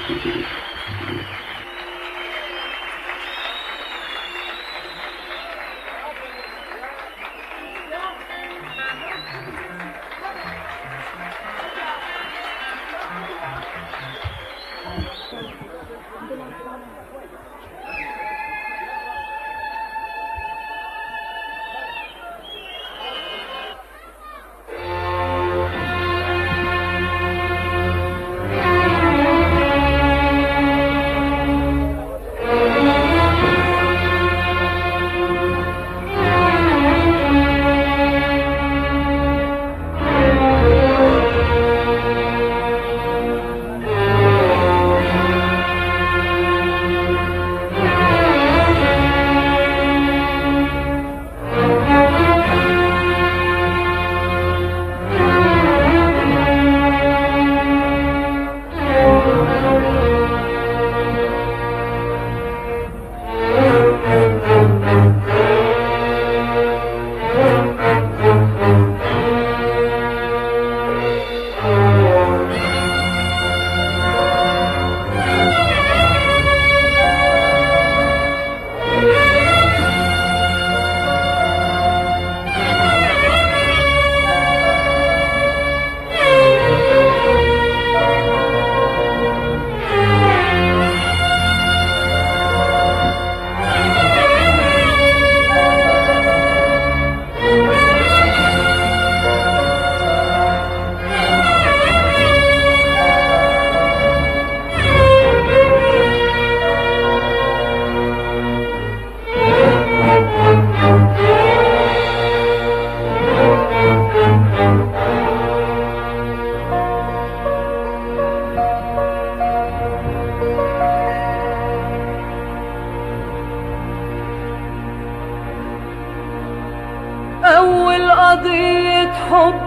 أول قضية حب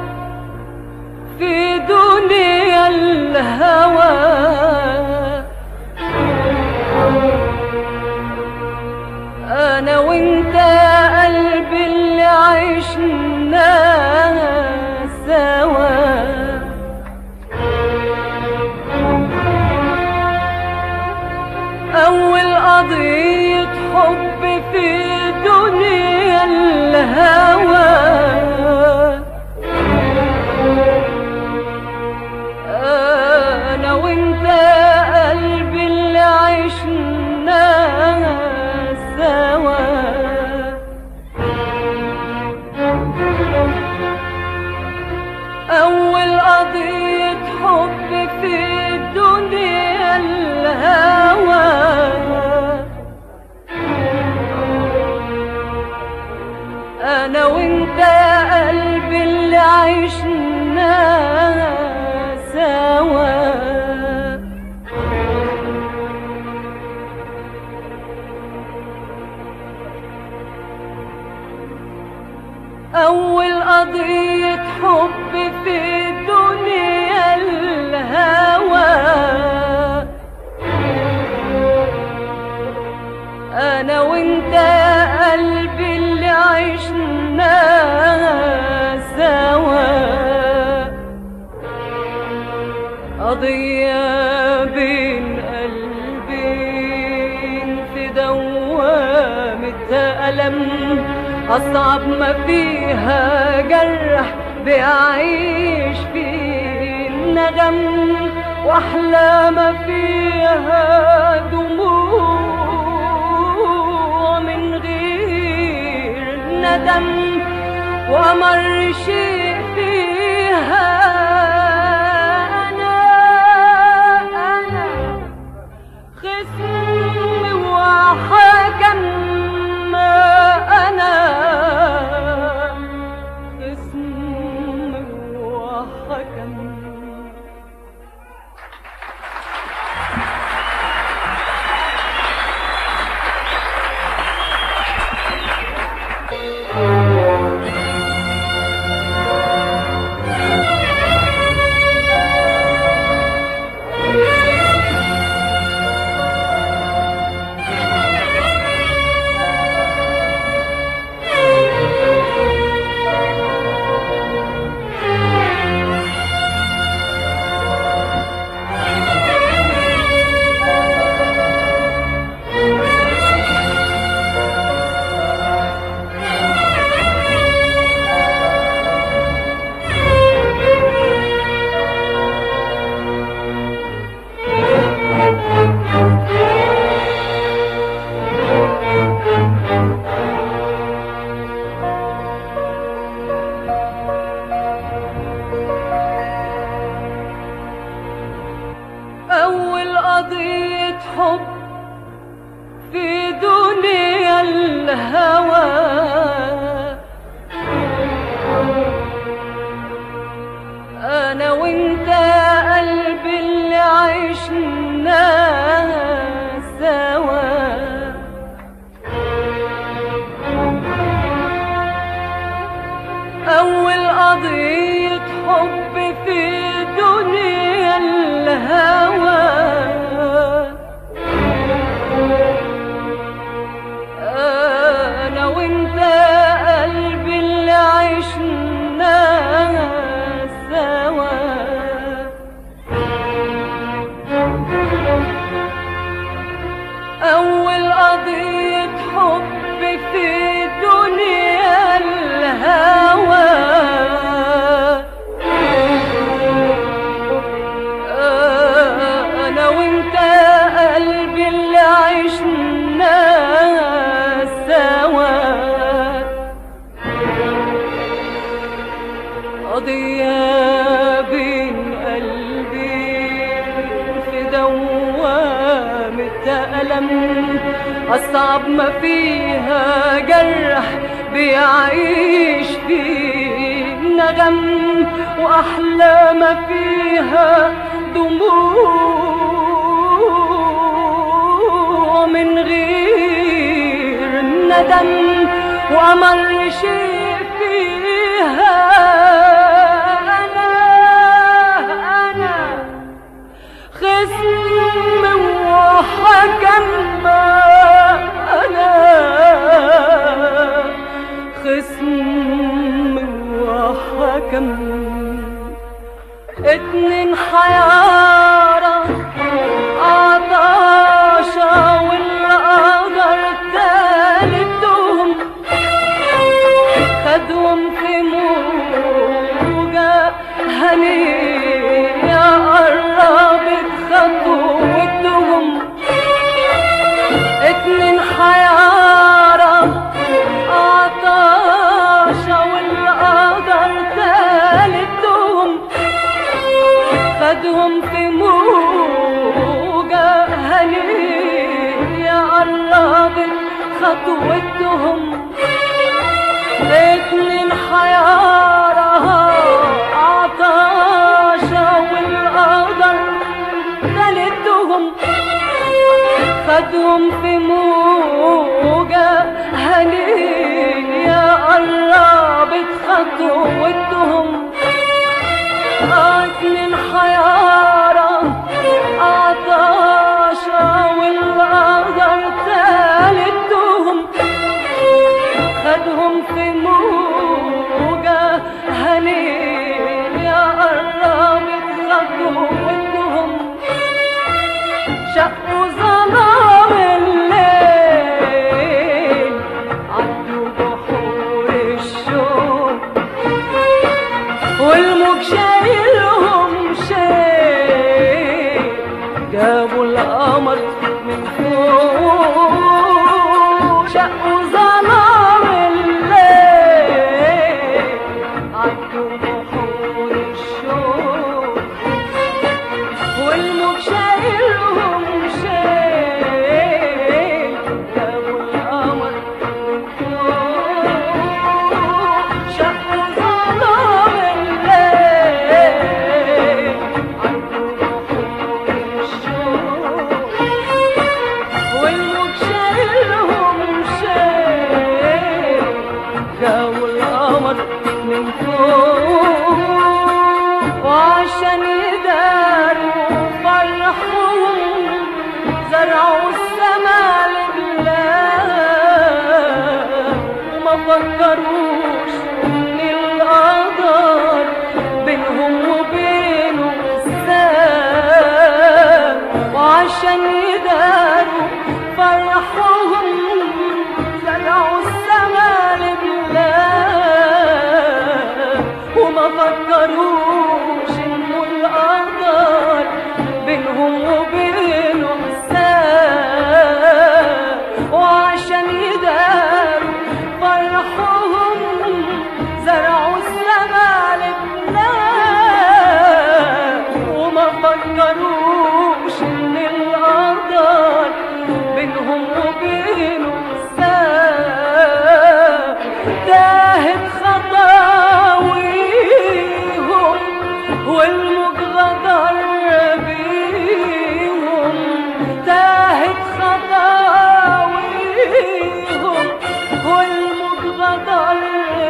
في دنيا الهوى أنا وأنت يا قلبي اللي عشناها سوا أول قضية حب في دنيا الهوى أنا وأنت يا قلبي اللي عشناها سوا أول قضية حب في دنيا الهوى أنا وأنت يا قلبي اللي عشناها سوا أول قضية حب في دنيا الهوى أنا وأنت يا قلبي اللي عشناها سوا قضية بين قلبين في دوامة ألم أصعب ما فيها جرح بيعيش فيه الندم وأحلى ما فيها دموع من غير ندم وأمر شيء فيها أنا أنا خصم وحكم ما أنا خصم وحكم قضية بين قلبين في دوامة ألم أصعب ما فيها جرح بيعيش فيه نغم وأحلى ما فيها دموع من غير ندم وأمر شيء فيها أنا أنا خصم وحكم أنا خصم وحكم اتنين حيارة عطاشة والقدر تالتهم خدهم في موجة هنية قربت خطوتهم اتنين حيارة عطاشة والقدر تالتهم خدهم في موجة هنية قربت خطوتهم اتنين حيارة عطاشة والقدر خلتهم خدهم في موجة هنية قربت خطوتهم اتنين حيارة عطاشة والقدر تالتهم خدهم في موجة هنية قربت خطوتهم شقوا ظلام الليل عدوا بحور الشوق والموج شايلهم شيء جابوا القمر من فوق شقوا ظلام الليل عدوا بحور الشوق والموج شايلهم شيء جابوا القمر من فوق شقوا ظلام الليل عدوا بحور الشوق والموج شايلهم شيء جابوا القمر من فوق وعشان يداروا فرحهم زرعوا السما لله وما فكروش ان القدر بينهم وبينه ساب وعشان يداروا فرحهم زرعوا السما لله وما فكروش انه القدر بينهم وبينه حساب وعشان يداروا فرحهم زرعوا السما لله وما فكروش ان القدر بينهم وبينه حساب تاهت خطاويهم والموج غدر بيهم تاهت خطاويهم والموج غدر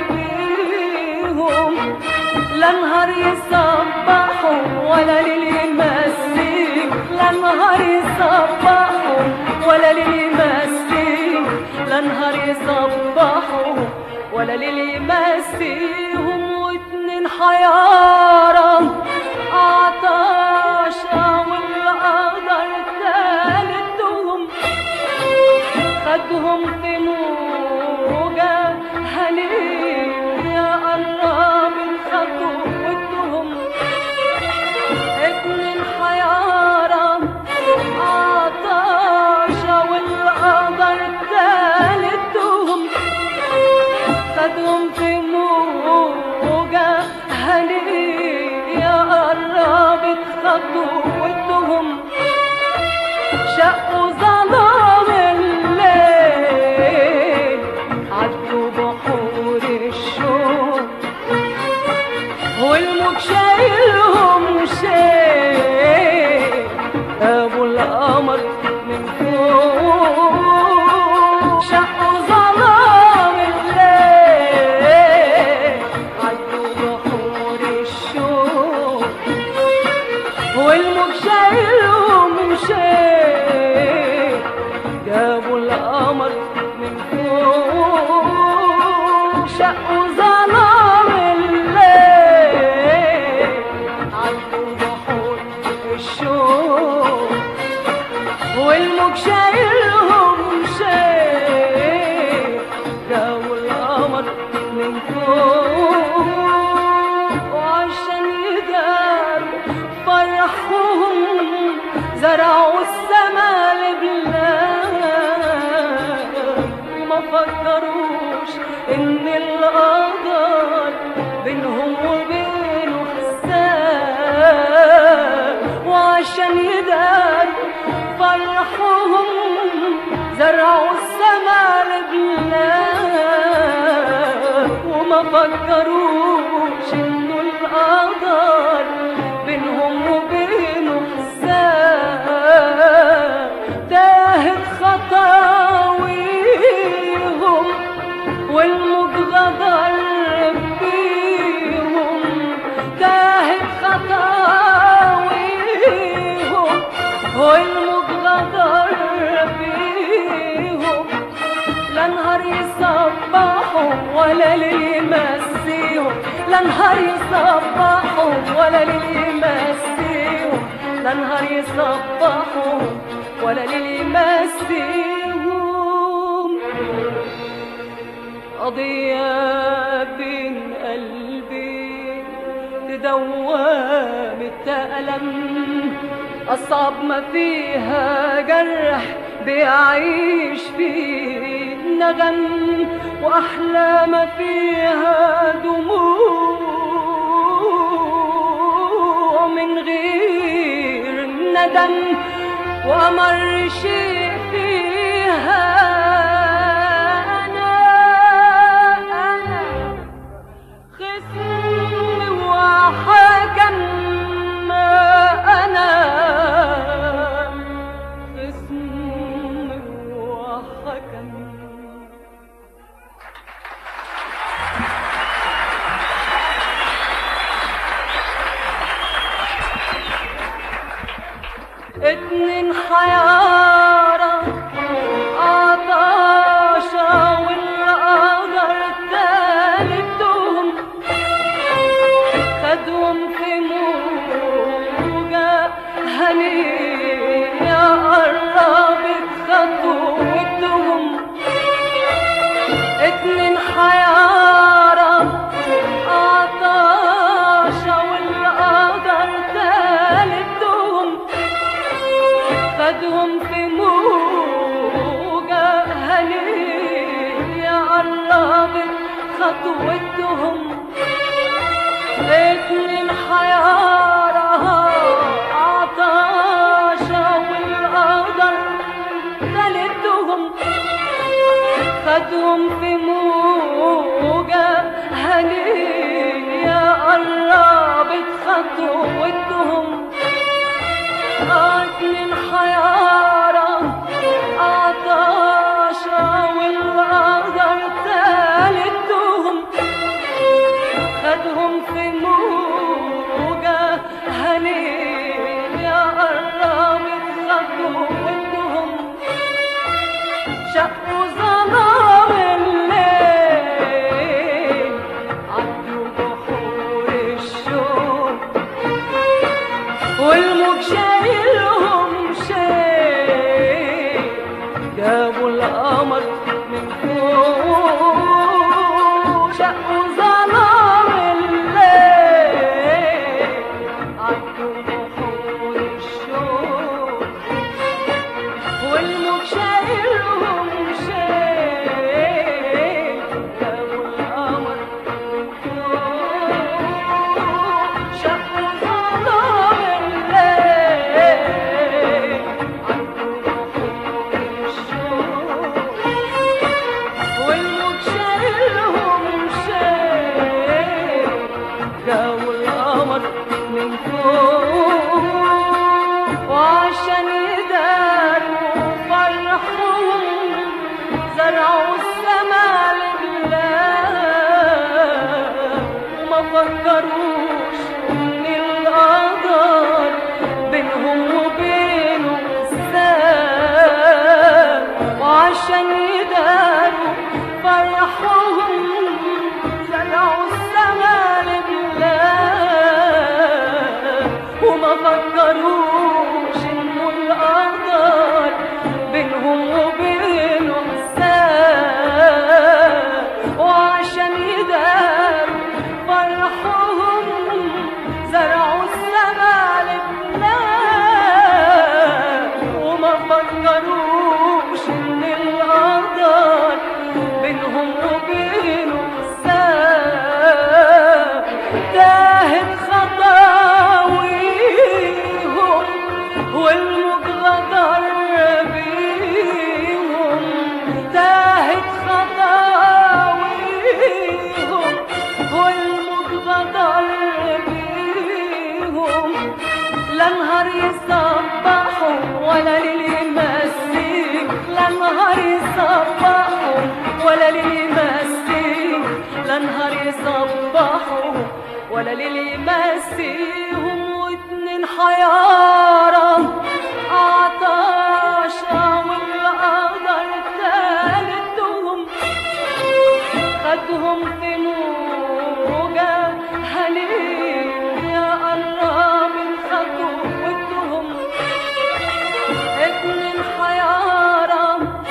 بيهم لا نهار يصبحوا ولا ليل يمسيك لا نهار يصبحوا ولا ليل يمسيك لا نهار يصبحوا ولا ليل يمسيهم واتنين حيارة عطاشة والقدر تالتهم خدهم في موجة هنية قربت خطوتهم اتنين حيارة عطاشة والقدر تالتهم خدهم في موجة هنية خطوتهم شقوا ظلام الليل عدوا بحور الشوق والموج شايلهم شيء ابو القمر من فوق شقوا ظلام الليل عدوا بحور الشوق والموج شايلهم شيء جابوا القمر من فوق شقوا ظلام الليل عدوا بحور الشوق والموج شايلهم شيء جابوا القمر من فوق وعشان يداروا فرحهم زرعوا السما لبلاد وما فكروش ان القدر بينهم وبينه حساب وعشان يداروا فرحهم زرعوا السما لبلاد وما فكروش انه القدر بينهم وبينه حساب تاهت خطاويهم والموج غدر بيهم تاهت خطاويهم والموج غدر بيهم لا نهار يصبحوا ولا ليل يمسيهم لا نهار يصبحوا ولا ليل يمسيهم لا نهار يصبحوا ولا ليل يمسيهم قضية بين قلبي تدوام التألم أصعب ما فيها جرح بيعيش فيه نغم وأحلى ما فيها دموع من غير ندم وأمر شيء فيها أنا أنا خصم وحكم ما أنا خصم وحكم اتنين حيارة عطاشة والقدر تالتهم خدهم في موجة هنية قربت خطوتهم اتنين حيارة عطاشة والقدر تالتهم خدهم في موجة هنية قربت خطوتهم اتنين حيارة عطاشة والقدر تلتهم خدهم في موجة هنية قربت خطوتهم اتنين حيارة عطاشة والقدر تالتهم خدهم في موجة هنية قربت خطوتهم شقوا ظلام الليل عدوا بحور الشوق القمر من فوق وعشان يداروا فرحهم زرعوا السما لله وما فكروش ان القدر بينهم وبينه ساب وعشان يداروا فرحهم زرعوا السما لله وما فكروش انه القدر بينهم وبينه حساب وعشان يداروا فرحهم زرعوا السما لله وما فكروش ان القدر بينهم وبينه حساب تاهت خطاويهم والموج غدر بيهم تاهت خطاويهم والموج غدر بيهم لا نهار يصبحوا ولا ليل يمسيك لا نهار يصبحوا ولا ليل يمسيك لا نهار يصبحوا ولا ليل يمسيهم واتنين حيارة عطاشة والقدر تالتهم خدهم في موجة هنية قرب خطوتهم اتنين حيارة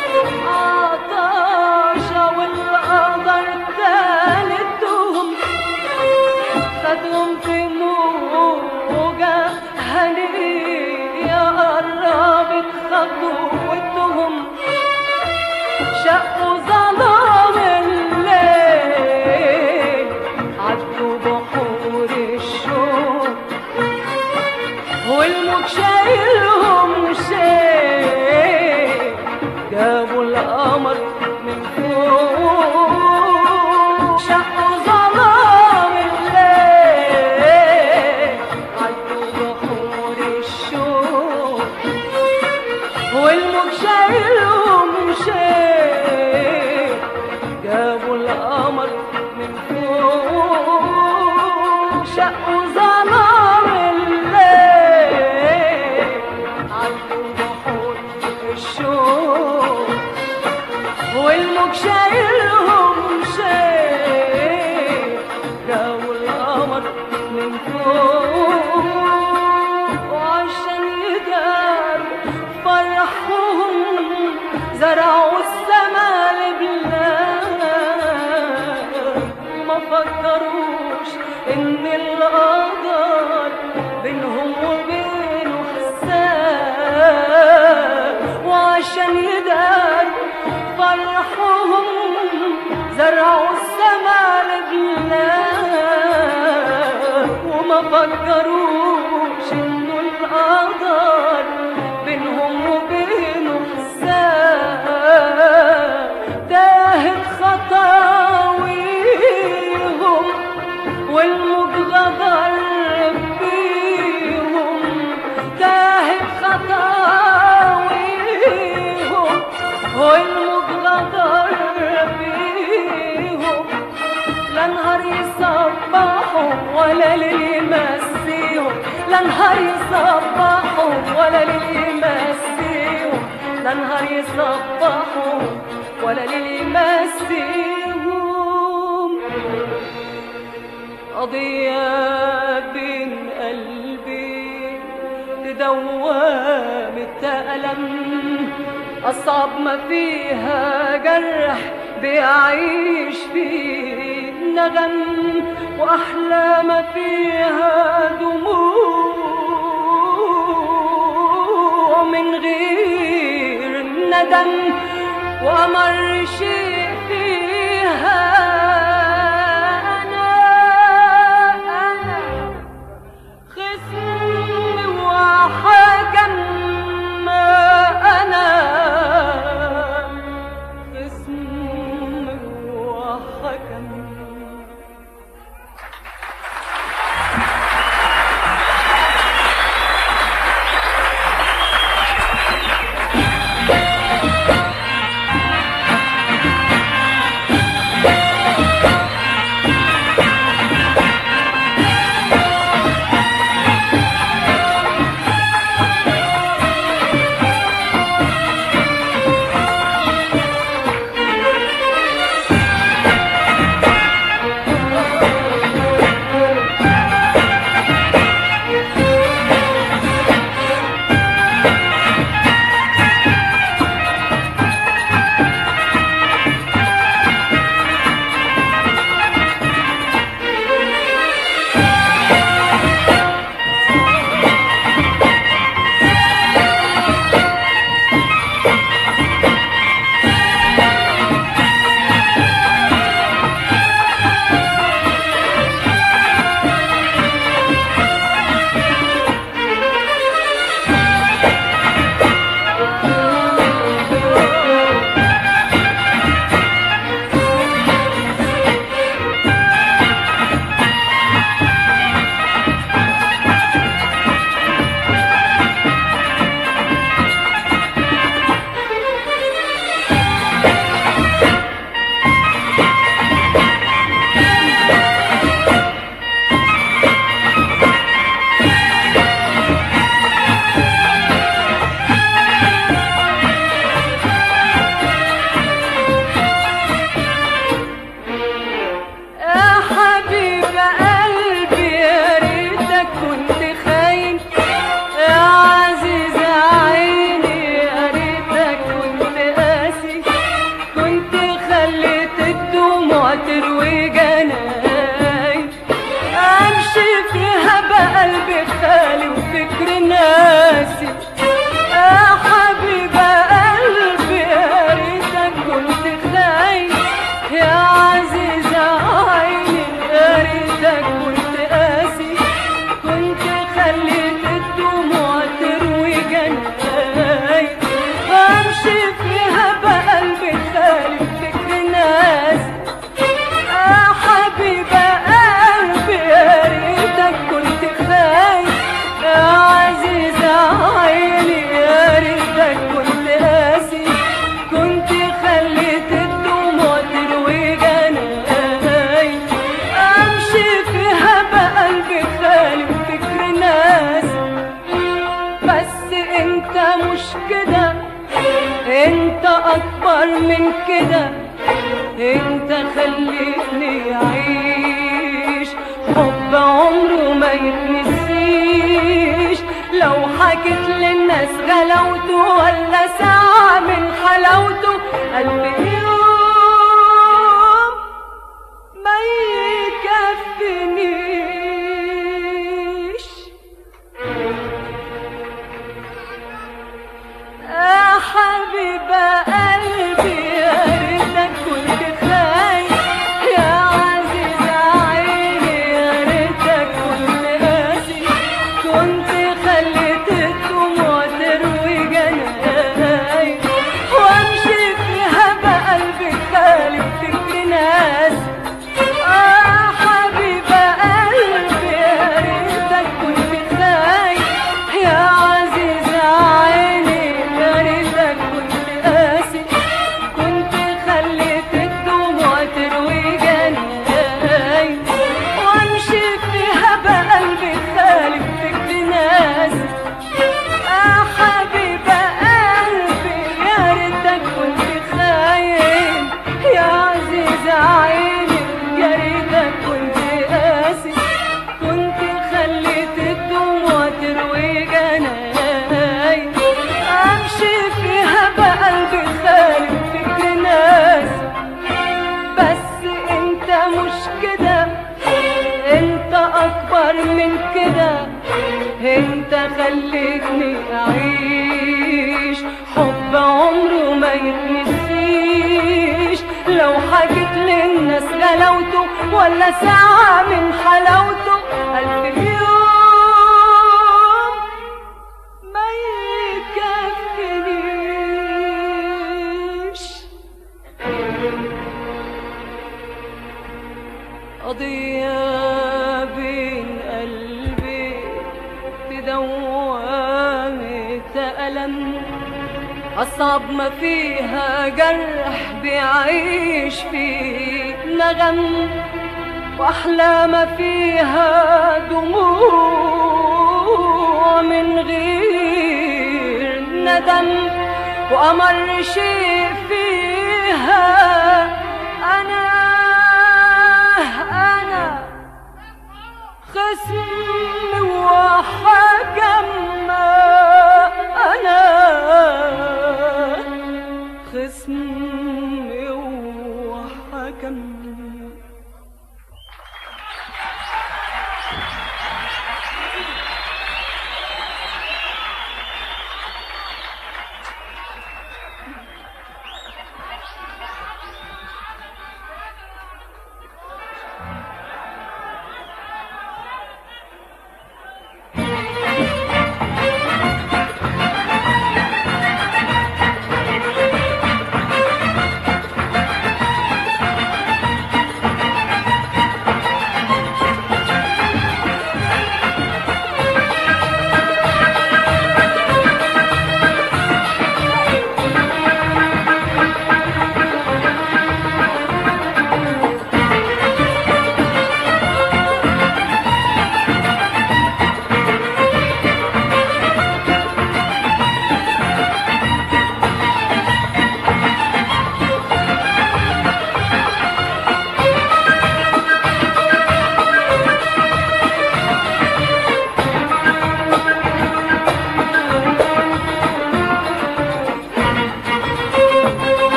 عطاشة والقدر تالتهم خدهم في موجة هنية قربت خطوتهم شقوا ظلام الليل عدوا بحور الشوق والموج شايلهم شيء جابوا القمر من فوق شقوا ظلام الليل عدوا بحور الشوق والموج شايلهم شيء جابوا القمر من فوق شقوا ظلام الليل عدوا بحور الشوق والموج شايلهم شيء جابوا القمر من فوق وعشان يداروا فرحهم زرعوا السما لله ما فكروش ان القدر بينهم وبينه حساب وعشان يداروا فرحهم زرعوا السما لله وما فكروش انه القدر بينهم وبينه حساب تاهت خطاويهم والموج غدر بيهم تاهت خطاويهم والموج غدر بيهم لا نهار يصبحوا ولا ليل يمسيهم لا نهار يصبحوا ولا ليل يمسيهم لا نهار يصبحوا ولا ليل يمسيهم قضية بين قلبي تدوم التألم أصعب ما فيها جرح بيعيش فيه نغم وأحلى ما فيها دموع من غير ندم وأمر شيء فيها أنا أنا خصم وحكم ما أنا خصم وحكم اكبر من كده انت خليتني اعيش حب عمره ما يتنسيش لو حكيت للناس غلاوته ولا ساعة من حلاوته قلبي يوم ما يكفنيش يا حبيب قلبي يا ريتك كنت خايف يا عزيز عيني يا ريتك كنت قاسي كنت خليت الدموع تروي جناي وامشي فيها بقلبي خالي فكر ناس آه حبيب قلبي يا ريتك كنت خايف يا عزيز عيني يا ريتك كنت قاسي كنت خليت الدموع تروي جناي وامشي فيها بقلبي خالي فكر ناس آه حبيب قلبي يا ريتك كنت خاين يا عزيز عيني يا ريتك كنت قاسي كنت خليت الدموع تروي جناي امشي فيها بقلبي خالي فكر ناس بس انت مش كده انت اكبر من كده انت خليتني اعيش حب عمره ما يتنسيش لو حكيت للناس غلاوته ولا ساعة من حلاوته ألف يوم ما يكفنيش قضية بين قلبي في دوامة ألم أصعب ما فيها جرح بيعيش فيه نغم وأحلى ما فيها دموع من غير ندم وأمر شيء فيها أنا أنا خصم وحكم أنا خصم وحكم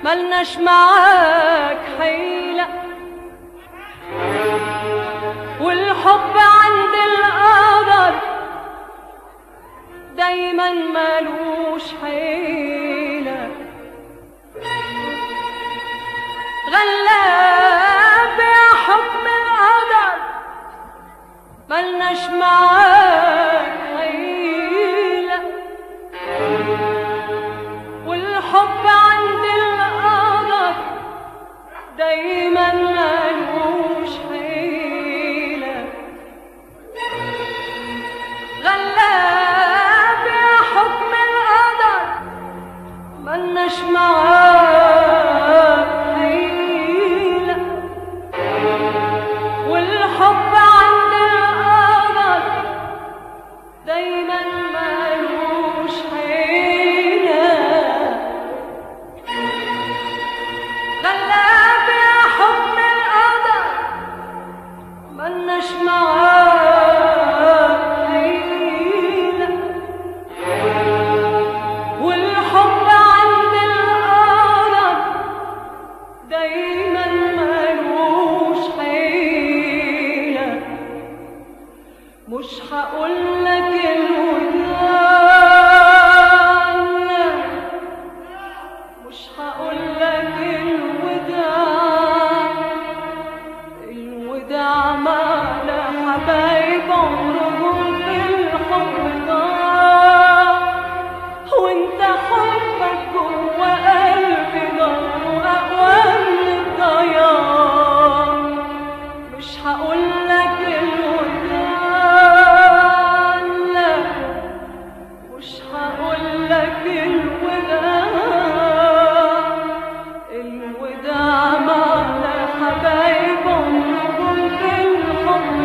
ملناش معاك حيلة والحب عند القدر دايما ملوش حيلة غلاب يا حب القدر ملناش معاك حيلة والحب عند القدر دايما ملوش حيلة غلاب يا حكم القدر ملناش معاك حيلة والحب عند القدر دايما ملوش حيلة غلاب يا حكم القدر ملناش معاك حيلة والحب عند القدر دايما ملوش حيلة مش هقولك الوداع مش هقولك الوداع الوداع معنى حبايب عمرهم في الحب ضاع وانت حبك جوا قلبي نار اقوى من الضياع مش هقولك الوداع لا مش هقولك الوداع الوداع معنى حبايب عمرهم في الحب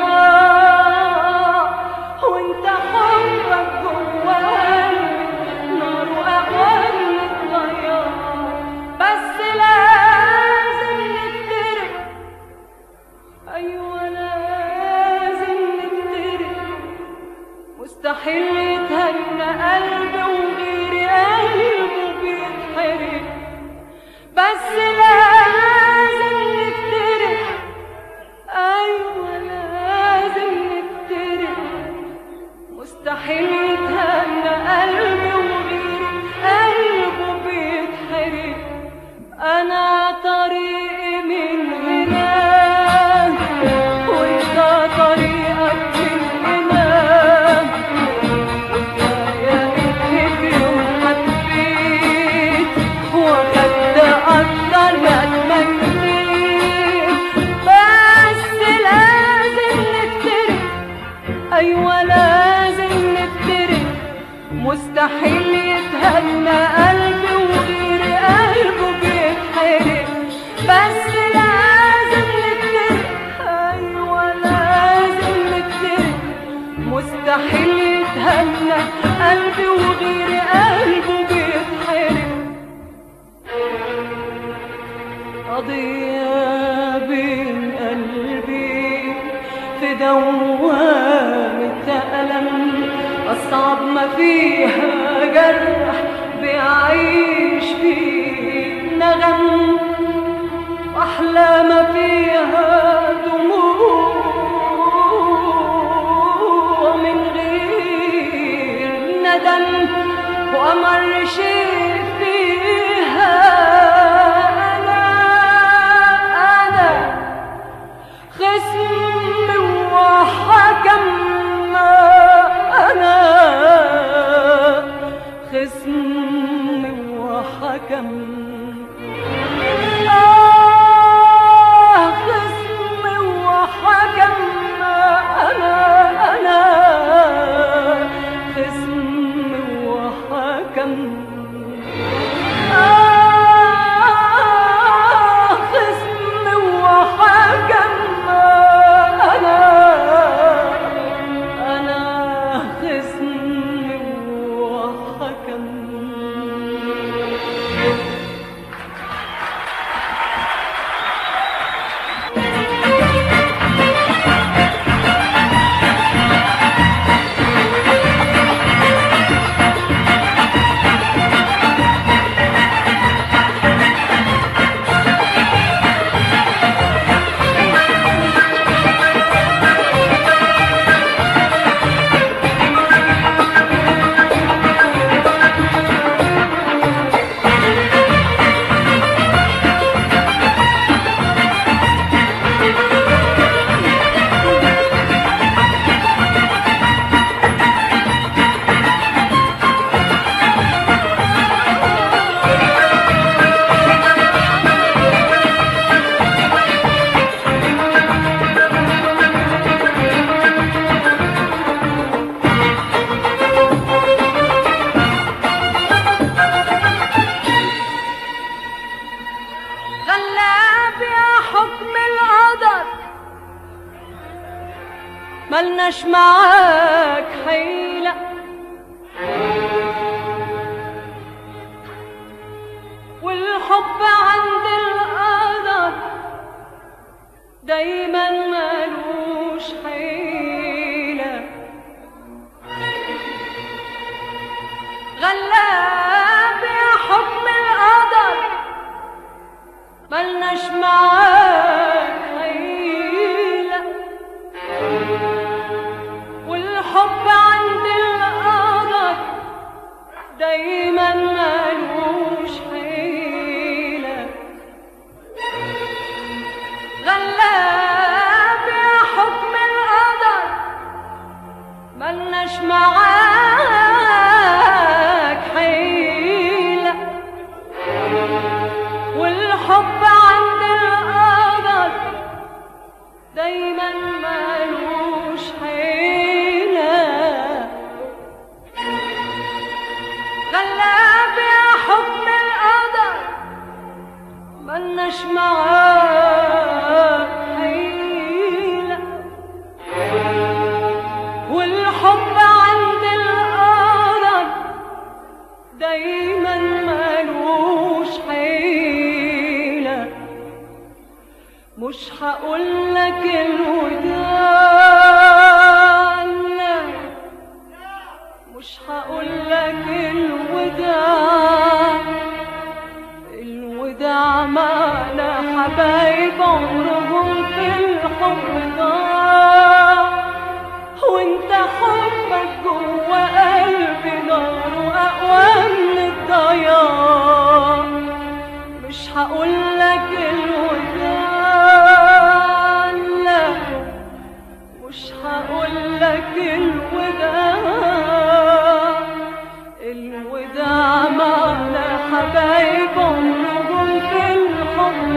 ضاع وانت حبك جوا قلبي نار اقوى من الضياع بس لازم نفترق ايوه لازم نفترق مستحيل يتهنى قلبي وغيري قلبه بيتحرق بس لازم نفترق ايوه لازم نفترق مستحيل يتهنى قلبي وغيري قلبه بيتحرق انا طريقي من هنا وانت طريقك من هنا يا ريتني في يوم حبيت واخدت اكتر ما تمنيت بس لازم نفترق ايوه لازم نفترق مستحيل يتهنى قلبي وغيري قلبه بيتحرق بس لازم نفترق ايوه لازم نفترق مستحيل يتهنى قلبي وغيري قلبه بيتحرق قضية بين قلبي في دوامة ألم أصعب ما فيها جرح بيعيش فيه نغم وأحلى ما فيها دموع من غير ندم وأمر شيء فيها أنا أنا خصم وحكم أنا خصم وحكم آه خصم وحكم أنا أنا خصم وحكم آه خصم وحكم أنا أنا خصم وحكم ملناش معاك حيلة والحب عند القدر دايما ملوش حيلة غلاب يا حكم القدر ملناش معاك حيلة والحب عند القدر دايما ملوش حيلة غلاب يا حكم القدر ملناش معاك حيلة والحب عند القدر دايما ملوش حيلة غلاب يا حكم القدر ملناش معاك حيلة والحب عند القدر دايما ملوش حيلة مش هقولك الوداع لا مش هقولك الوداع الوداع معنا حبايب عمرهم في الحب ضاع وانت حبك جوا قلبي نار اقوى من الضياع مش هقولك الوداع لا مش هقولك الوداع الوداع معنا حبايب عمرهم في الحب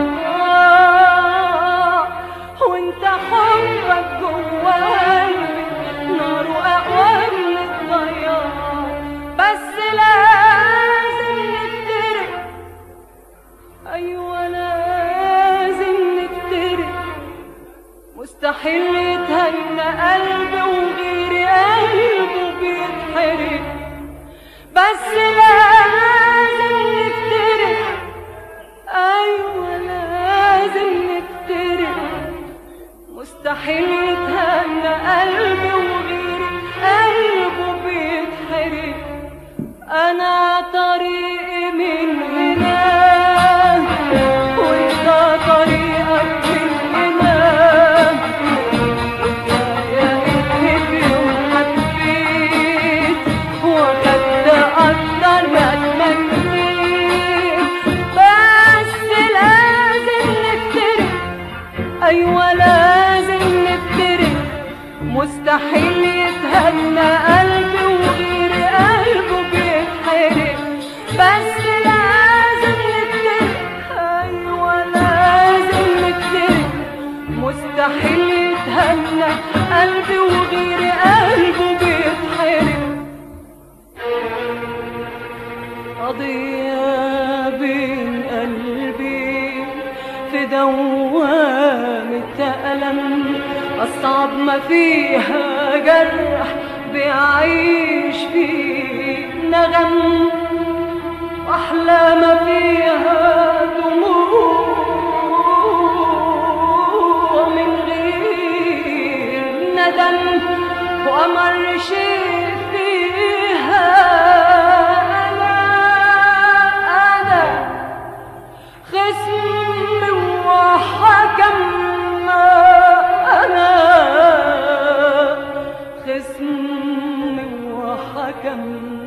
ضاع وانت حبك جوا قلبي نار اقوى من الضياع بس لازم نفترق ايوه لازم نفترق مستحيل يتهنى قلبي وغيري قلبه بيتحرق بس لازم نفترق ايوه لازم نفترق مستحيل يتهنى قلبي وغيري قلبه بيتحرق انا طريقي من هنا وانت طريقك من هنا يا ابني وحبيت واخدت اكتر ما تمنيت بس لازم نفترق ايوه لازم نفترق مستحيل يتهنى قلبي وغير قلبه بيتحرق بس لازم نفترق ايوه لازم نفترق مستحيل يتهنى قلبي وغير قلبه بيتحرق قضية بين قلبي في دوامة ألم أصعب ما فيها جرح بيعيش فيه نغم وأحلى ما فيها دموع من غير ندم وأمر شيء فيها أنا أنا خصم وحكم أنا خصم وحكم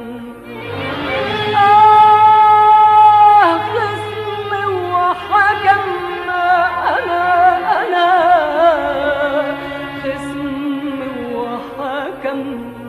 آه خصم وحكم أنا أنا خصم وحكم